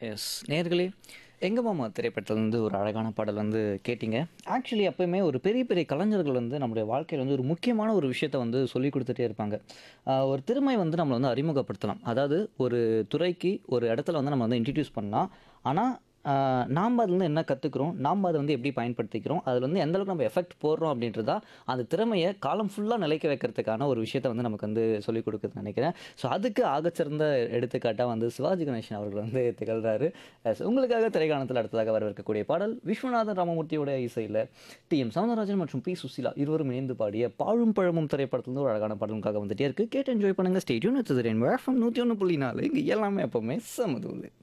S நேர்களே எங்க மாமா திரைப்படத்துலேருந்து ஒரு அழகான பாடல் வந்து கேட்டிங்க ஆக்சுவலி எப்பயுமே ஒரு பெரிய பெரிய கலைஞர்கள் வந்து நம்முடைய வாழ்க்கையில் வந்து ஒரு முக்கியமான ஒரு விஷயத்தை வந்து சொல்லி கொடுத்துட்டே இருப்பாங்க ஆஹ் ஒரு திறமை வந்து நம்மளை வந்து அறிமுகப்படுத்தலாம் அதாவது ஒரு துறைக்கு ஒரு இடத்துல வந்து நம்ம வந்து இன்ட்ரடியூஸ் பண்ணலாம் ஆனால் நாம் அதுலேருந்து என்ன கற்றுக்குறோம் நாம் அதை வந்து எப்படி பயன்படுத்திக்கிறோம் அதில் வந்து எந்த அளவுக்கு நம்ம எஃபெக்ட் போடுறோம் அப்படின்றதா அந்த திறமையை காலம் ஃபுல்லாக நிலைக்க வைக்கிறதுக்கான ஒரு விஷயத்தை வந்து நமக்கு வந்து சொல்லிக் கொடுக்குதுன்னு நினைக்கிறேன் ஸோ அதுக்கு ஆகச்சிறந்த எடுத்துக்காட்டாக வந்து சிவாஜி கணேசன் அவர்கள் வந்து திகழ்கிறாரு As உங்களுக்காக திரைக்காணத்தில் அடுத்ததாக வரவிருக்கக்கூடிய பாடல் விஸ்வநாதன் ராமமூர்த்தியோட இசையில் டி எம் சவுந்தரராஜன் மற்றும் பி சுசிலா இருவரும் இணைந்து பாடிய பாழும் பழமும் திரைப்படத்துலேருந்து ஒரு அழகான பாடலுக்காக வந்துட்டே இருக்கு கேட்டு என்ஜாய் பண்ணுங்க ஸ்டேடியம் நூற்றி ஒன்று புள்ளி நாலு இங்கே எல்லாமே எப்பவுமே சமதூள்